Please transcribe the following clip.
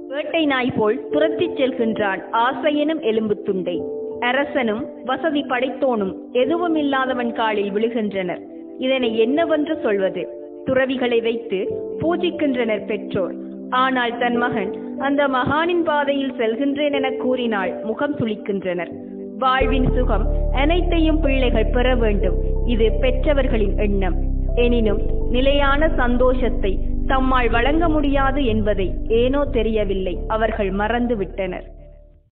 வேட்டை நாய் போல் துரத்திச் செல்கின்றான் ஆசையெனும் எலும்புத் துண்டை அரசனும் வசதி படைத்தோனும் எதுவும் இல்லாதவன் காலில் விழுகின்றனர் இதனை என்னவென்று சொல்வது துறவிகளை வைத்து பூஜிக்கின்றனர் பெற்றோர் ஆனால் தன் மகன் அந்த மகானின் பாதையில் செல்கின்றேன் என கூறினால் முகம் சுளிக்கின்றனர் வாழ்வின் சுகம் அனைத்தையும் பிள்ளைகள் பெற வேண்டும் இது பெற்றவர்களின் எண்ணம் எனினும் நிலையான சந்தோஷத்தை தம்மால் வழங்க முடியாது என்பதை ஏனோ தெரியவில்லை அவர்கள் மறந்து விட்டனர்